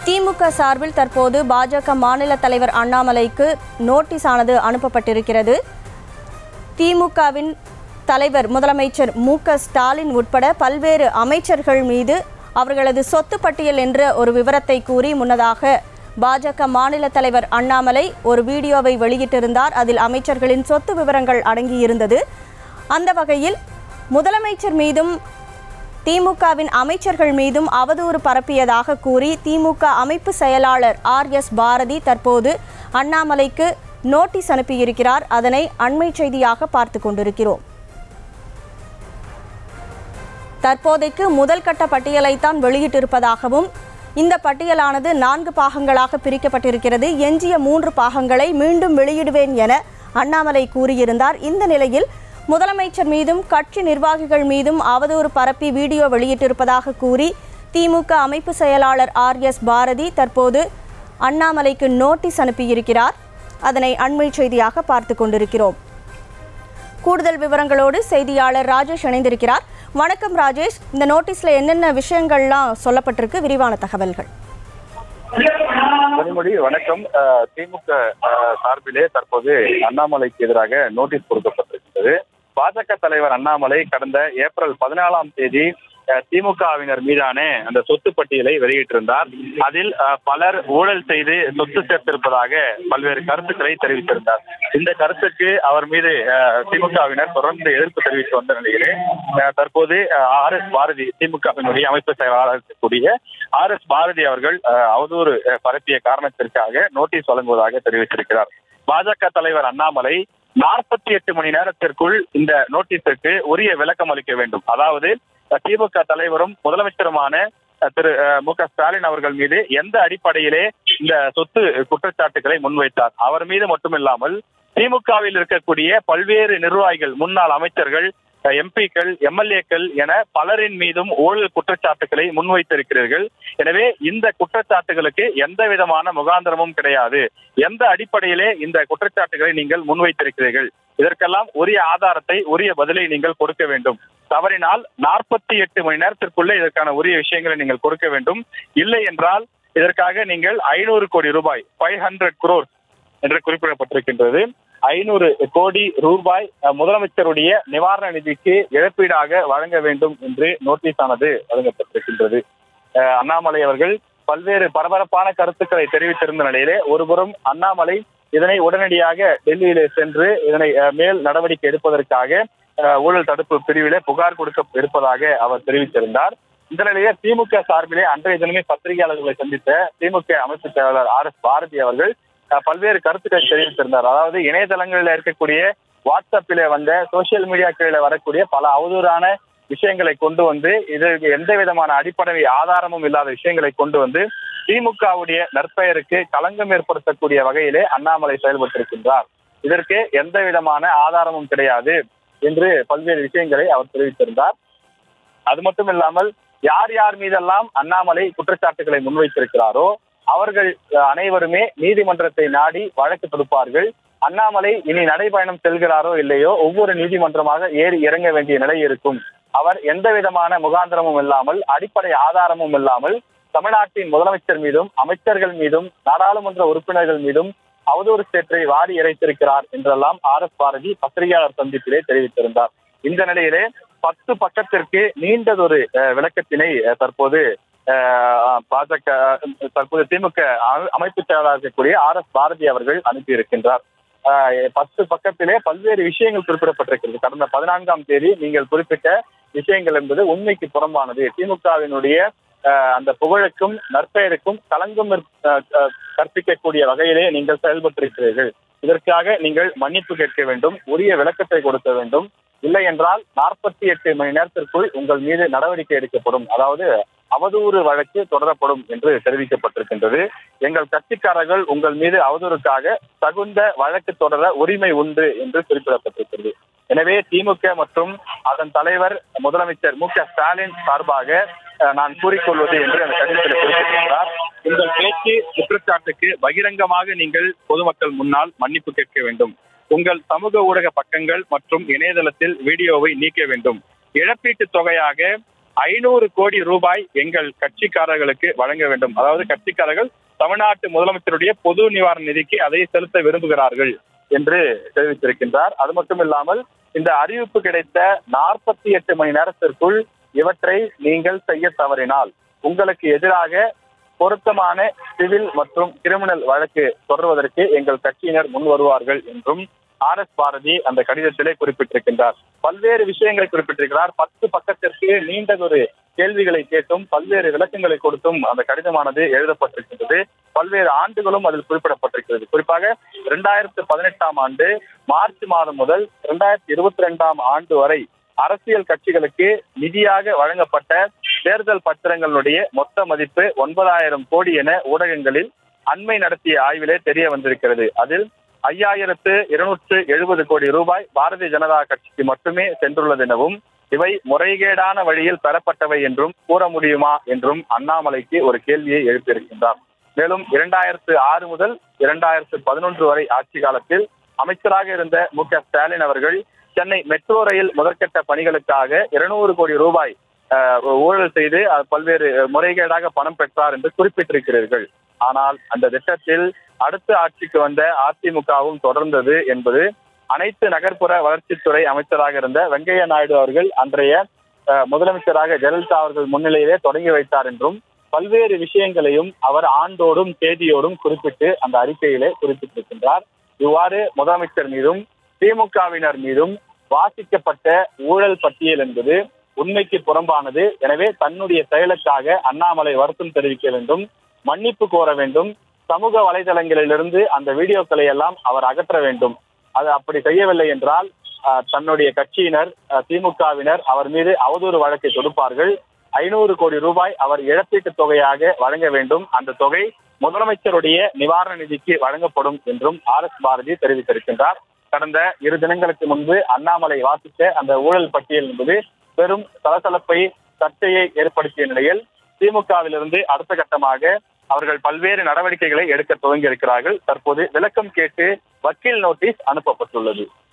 திமுக சார்பில் தற்போது பாஜக மாநில தலைவர் அண்ணாமலைக்கு நோட்டீஸ் ஆனது அனுப்பப்பட்டிருக்கிறது திமுகவின் தலைவர் முதலமைச்சர் மு க ஸ்டாலின் உட்பட பல்வேறு அமைச்சர்கள் மீது அவர்களது சொத்து பட்டியல் என்ற ஒரு விவரத்தை கூறி முன்னதாக பாஜக மாநில தலைவர் அண்ணாமலை ஒரு வீடியோவை வெளியிட்டிருந்தார் அதில் அமைச்சர்களின் சொத்து விவரங்கள் அடங்கியிருந்தது அந்த வகையில் முதலமைச்சர் மீதும் திமுகவின் அமைச்சர்கள் மீதும் அவதூறு பரப்பியதாக கூறி திமுக அமைப்பு செயலாளர் ஆர் எஸ் பாரதி தற்போது அண்ணாமலைக்கு நோட்டீஸ் அனுப்பியிருக்கிறார் அதனை அண்மை செய்தியாக பார்த்து கொண்டிருக்கிறோம் தற்போதைக்கு முதல் கட்ட பட்டியலைத்தான் வெளியிட்டிருப்பதாகவும் இந்த பட்டியலானது நான்கு பாகங்களாக பிரிக்கப்பட்டிருக்கிறது எஞ்சிய மூன்று பாகங்களை மீண்டும் வெளியிடுவேன் என அண்ணாமலை கூறியிருந்தார் இந்த நிலையில் முதலமைச்சர் மீதும் கட்சி நிர்வாகிகள் மீதும் அவதூறு பரப்பி வீடியோ வெளியிட்டிருப்பதாக கூறி திமுக அமைப்பு செயலாளர் ஆர் எஸ் பாரதி தற்போது அண்ணாமலைக்கு நோட்டீஸ் அனுப்பியிருக்கிறார் அதனை அண்மை செய்தியாக பார்த்து கொண்டிருக்கிறோம் கூடுதல் விவரங்களோடு செய்தியாளர் ராஜேஷ் இணைந்திருக்கிறார் வணக்கம் ராஜேஷ் இந்த நோட்டீஸ்ல என்னென்ன விஷயங்கள்லாம் சொல்லப்பட்டிருக்கு விரிவான தகவல்கள் கனிமொழி வணக்கம் அஹ், திமுக அஹ், சார்பிலே தற்போது அண்ணாமலைக்கு எதிராக நோட்டீஸ் கொடுக்கப்பட்டிருக்கிறது பாஜக தலைவர் அண்ணாமலை கடந்த ஏப்ரல் பதினாலாம் தேதி அஹ், திமுகவினர் மீதான அந்த சொத்து பட்டியலை வெளியிட்டிருந்தார் அதில் அஹ், பலர் ஊழல் செய்து சொத்து சேர்த்திருப்பதாக பல்வேறு கருத்துக்களை தெரிவித்திருந்தார் இந்த கருத்துக்கு அவர் மீது அஹ், திமுகவினர் தொடர்ந்து எதிர்ப்பு தெரிவித்து வந்த நிலையிலே அஹ், தற்போது ஆர் எஸ் பாரதி திமுகவினுடைய அமைப்பு செயலாளர் இருக்கக்கூடிய ஆர் எஸ் பாரதி அவர்கள் அஹ், அவதூறு அஹ், பரப்பிய காரணத்திற்காக நோட்டீஸ் வழங்குவதாக தெரிவித்திருக்கிறார் பாஜக தலைவர் அண்ணாமலை நாற்பத்தி எட்டு மணி நேரத்திற்குள் இந்த நோட்டீஸுக்கு உரிய விளக்கம் அளிக்க வேண்டும் அதாவது அஹ், திமுக தலைவரும் முதலமைச்சருமான அஹ், திரு அஹ், மு க ஸ்டாலின் அவர்கள் மீது எந்த அடிப்படையிலே இந்த சொத்து குற்றச்சாட்டுகளை முன்வைத்தார் அவர் மீது மட்டுமில்லாமல் திமுகவில் இருக்கக்கூடிய பல்வேறு நிர்வாகிகள் முன்னாள் அமைச்சர்கள் எம்பிக்கள் எம்எல்ஏக்கள் என பலரின் மீதும் ஊழல் குற்றச்சாட்டுகளை முன்வைத்திருக்கிறீர்கள் எனவே இந்த குற்றச்சாட்டுகளுக்கு எந்த விதமான முகாந்திரமும் கிடையாது எந்த அடிப்படையிலே இந்த குற்றச்சாட்டுகளை நீங்கள் முன்வைத்திருக்கிறீர்கள் இதற்கெல்லாம் உரிய ஆதாரத்தை உரிய பதிலை நீங்கள் கொடுக்க வேண்டும் தவறினால் நாற்பத்தி எட்டு மணி நேரத்திற்குள்ளே இதற்கான உரிய விஷயங்களை நீங்கள் கொடுக்க வேண்டும் இல்லை என்றால் இதற்காக நீங்கள் ஐநூறு கோடி ரூபாய் ஃபைவ் ஹண்ட்ரட் குரோர் என்று குறிப்பிடப்பட்டிருக்கின்றது ஐநூறு கோடி ரூபாய் அஹ், முதலமைச்சருடைய நிவாரண நிதிக்கு இழப்பீடாக வழங்க வேண்டும் என்று நோட்டீஸ் ஆனது வழங்கப்பட்டிருக்கின்றது அஹ், அண்ணாமலை அவர்கள் பல்வேறு பரபரப்பான கருத்துக்களை தெரிவித்திருந்த நிலையிலே ஒருபுறம் அண்ணாமலை இதனை உடனடியாக டெல்லியிலே சென்று இதனை அஹ், மேல் நடவடிக்கை எடுப்பதற்காக அஹ், ஊழல் தடுப்பு பிரிவிலே புகார் கொடுக்க இருப்பதாக அவர் தெரிவித்திருந்தார் இந்த நிலையிலே திமுக சார்பிலே அன்றைய தினமே பத்திரிகையாளர்களை சந்தித்த திமுக அமைப்பு செயலாளர் ஆர் எஸ் பாரதி அவர்கள் அஹ், பல்வேறு கருத்துக்களை தெரிவித்திருந்தார் அதாவது இணையதளங்களில் இருக்கக்கூடிய வாட்ஸ்அப்பிலே வந்த சோசியல் மீடியாக்களில் வரக்கூடிய பல அவதூறான விஷயங்களை கொண்டு வந்து இதற்கு எந்த விதமான அடிப்படை ஆதாரமும் இல்லாத விஷயங்களை கொண்டு வந்து திமுகவுடைய நற்பெயருக்கு களங்கம் ஏற்படுத்தக்கூடிய வகையிலே அண்ணாமலை செயல்பட்டிருக்கின்றார் இதற்கு எந்த விதமான ஆதாரமும் கிடையாது என்று பல்வேறு விஷயங்களை அவர் தெரிவித்திருந்தார் அது மட்டும் இல்லாமல் யார் யார் மீதெல்லாம் அண்ணாமலை குற்றச்சாட்டுகளை முன்வைத்திருக்கிறாரோ அவர்கள் அஹ், அனைவருமே நீதிமன்றத்தை நாடி வழக்கு தொடுப்பார்கள் அண்ணாமலை இனி நடைபயணம் செல்கிறாரோ இல்லையோ ஒவ்வொரு நீதிமன்றமாக ஏறி இறங்க வேண்டிய நிலை இருக்கும் அவர் எந்த விதமான முகாந்திரமும் இல்லாமல் அடிப்படை ஆதாரமும் இல்லாமல் தமிழ்நாட்டின் முதலமைச்சர் மீதும் அமைச்சர்கள் மீதும் நாடாளுமன்ற உறுப்பினர்கள் மீதும் அவதூறு சேற்றை வாரி இறைத்திருக்கிறார் என்றெல்லாம் ஆர் எஸ் பாரதி பத்திரிகையாளர் சந்திப்பிலே தெரிவித்திருந்தார் இந்த நிலையிலே பத்து பக்கத்திற்கு நீண்டதொரு அஹ், விளக்கத்தினை அஹ், தற்போது அஹ், பாஜக அஹ், தற்போது திமுக அமை- அமைப்பு செயலாளர் இருக்கக்கூடிய ஆர் எஸ் பாரதி அவர்கள் அனுப்பியிருக்கின்றார் அஹ், பத்து பக்கத்திலே பல்வேறு விஷயங்கள் குறிப்பிடப்பட்டிருக்கிறது கடந்த பதினான்காம் தேதி நீங்கள் குறிப்பிட்ட விஷயங்கள் என்பது உண்மைக்கு புறம்பானது திமுகவினுடைய அஹ், அந்த புகழுக்கும் நற்பெயருக்கும் களங்கம் ஏற்- அஹ், அஹ், கற்பிக்கக்கூடிய வகையிலே நீங்கள் செயல்பட்டிருக்கிறீர்கள் இதற்காக நீங்கள் மன்னிப்பு கேட்க வேண்டும் உரிய விளக்கத்தை கொடுக்க வேண்டும் இல்லை என்றால் நாற்பத்தி எட்டு மணி நேரத்திற்குள் உங்கள் மீது நடவடிக்கை எடுக்கப்படும் அதாவது அவதூறு வழக்கு தொடரப்படும் என்று தெரிவிக்கப்பட்டிருக்கின்றது எங்கள் கட்சிக்காரர்கள் உங்கள் மீது அவதூறுக்காக தகுந்த வழக்கு தொடர உரிமை உண்டு என்று குறிப்பிடப்பட்டிருக்கிறது எனவே திமுக மற்றும் அதன் தலைவர் முதலமைச்சர் மு க ஸ்டாலின் சார்பாக அஹ், நான் கூறிக்கொள்வது என்று அந்த கடிதத்தில் குறிப்பிட்டிருக்கிறார் உங்கள் பேச்சு குற்றச்சாட்டுக்கு பகிரங்கமாக நீங்கள் பொதுமக்கள் முன்னால் மன்னிப்பு கேட்க வேண்டும் உங்கள் சமூக ஊடக பக்கங்கள் மற்றும் இணையதளத்தில் வீடியோவை நீக்க வேண்டும் இழப்பீட்டுத் தொகையாக ஐநூறு கோடி ரூபாய் எங்கள் கட்சிக்காரர்களுக்கு வழங்க வேண்டும் அதாவது கட்சிக்காரர்கள் தமிழ்நாட்டு முதலமைச்சருடைய பொது நிவாரண நிதிக்கு அதை செலுத்த விரும்புகிறார்கள் என்று தெரிவித்திருக்கின்றார் அது மட்டும் இல்லாமல் இந்த அறிவிப்பு கிடைத்த நாற்பத்தி எட்டு மணி நேரத்திற்குள் இவற்றை நீங்கள் செய்ய தவறினால் உங்களுக்கு எதிராக பொருத்தமான சிவில் மற்றும் கிரிமினல் வழக்கு தொடர்வதற்கு எங்கள் கட்சியினர் முன் வருவார்கள் என்றும் ஆர் எஸ் பாரதி அந்த கடிதத்திலே குறிப்பிட்டிருக்கின்றார் பல்வேறு விஷயங்களை குறிப்பிட்டிருக்கிறார் பத்து பக்கத்திற்கு நீண்டதொரு கேள்விகளை கேட்டும் பல்வேறு விளக்கங்களை கொடுத்தும் அந்த கடிதமானது எழுதப்பட்டிருக்கின்றது பல்வேறு ஆண்டுகளும் அதில் குறிப்பிடப்பட்டிருக்கிறது குறிப்பாக இரண்டாயிரத்து பதினெட்டாம் ஆண்டு மார்ச் மாதம் முதல் இரண்டாயிரத்தி இருபத்தி ரெண்டாம் ஆண்டு வரை அரசியல் கட்சிகளுக்கு நிதியாக வழங்கப்பட்ட தேர்தல் பத்திரங்களுடைய மொத்த மதிப்பு ஒன்பதாயிரம் கோடி என ஊடகங்களில் அண்மை நடத்திய ஆய்விலே தெரிய வந்திருக்கிறது அதில் ஐயாயிரத்து இருநூற்று எழுபது கோடி ரூபாய் பாரதிய ஜனதா கட்சிக்கு மட்டுமே சென்றுள்ளது எனவும் இவை முறைகேடான வழியில் பெறப்பட்டவை என்றும் கூற முடியுமா என்றும் அண்ணாமலைக்கு ஒரு கேள்வியை எழுப்பியிருக்கின்றார் மேலும் இரண்டாயிரத்து ஆறு முதல் இரண்டாயிரத்து பதினொன்று வரை ஆட்சி காலத்தில் அமைச்சராக இருந்த மு க ஸ்டாலின் அவர்கள் சென்னை மெட்ரோ ரயில் முதற்கட்ட பணிகளுக்காக இருநூறு கோடி ரூபாய் அஹ், ஊழல் செய்து அஹ், பல்வேறு முறைகேடாக பணம் பெற்றார் என்று குறிப்பிட்டிருக்கிறீர்கள் ஆனால் அந்த திட்டத்தில் அடுத்த ஆட்சிக்கு வந்த அதிமுகவும் தொடர்ந்தது என்பது அனைத்து நகர்ப்புற வளர்ச்சித்துறை அமைச்சராக இருந்த வெங்கையா நாயுடு அவர்கள் அன்றைய அஹ், முதலமைச்சராக ஜெயலலிதா அவர்கள் முன்னிலையிலே தொடங்கி வைத்தார் என்றும் பல்வேறு விஷயங்களையும் அவர் ஆண்டோடும் தேதியோடும் குறிப்பிட்டு அந்த அறிக்கையிலே குறிப்பிட்டிருக்கின்றார் இவ்வாறு முதலமைச்சர் மீதும் திமுகவினர் மீதும் வாசிக்கப்பட்ட ஊழல் பட்டியல் என்பது உண்மைக்கு புறம்பானது எனவே தன்னுடைய செயலுக்காக அண்ணாமலை வருத்தம் தெரிவிக்க வேண்டும் மன்னிப்பு கோர வேண்டும் சமூக வலைதளங்களிலிருந்து அந்த வீடியோக்களை எல்லாம் அவர் அகற்ற வேண்டும் அது அப்படி செய்யவில்லை என்றால் ஆஹ், தன்னுடைய கட்சியினர் ஆஹ், திமுகவினர் அவர் மீது அவதூறு வழக்கை தொடுப்பார்கள் ஐநூறு கோடி ரூபாய் அவர் இழப்பீட்டு தொகையாக வழங்க வேண்டும் அந்த தொகை முதலமைச்சருடைய நிவாரண நிதிக்கு வழங்கப்படும் என்றும் ஆர் எஸ் பாரதி தெரிவித்திருக்கின்றார் கடந்த இரு தினங்களுக்கு முன்பு அண்ணாமலை வாசித்த அந்த ஊழல் பட்டியல் என்பது பெரும் சலசலப்பை சர்ச்சையை ஏற்படுத்திய நிலையில் திமுகவிலிருந்து அடுத்த கட்டமாக அவர்கள் பல்வேறு நடவடிக்கைகளை எடுக்க துவங்கி இருக்கிறார்கள் தற்போது விளக்கம் கேட்டு வக்கீல் நோட்டீஸ் அனுப்பப்பட்டுள்ளது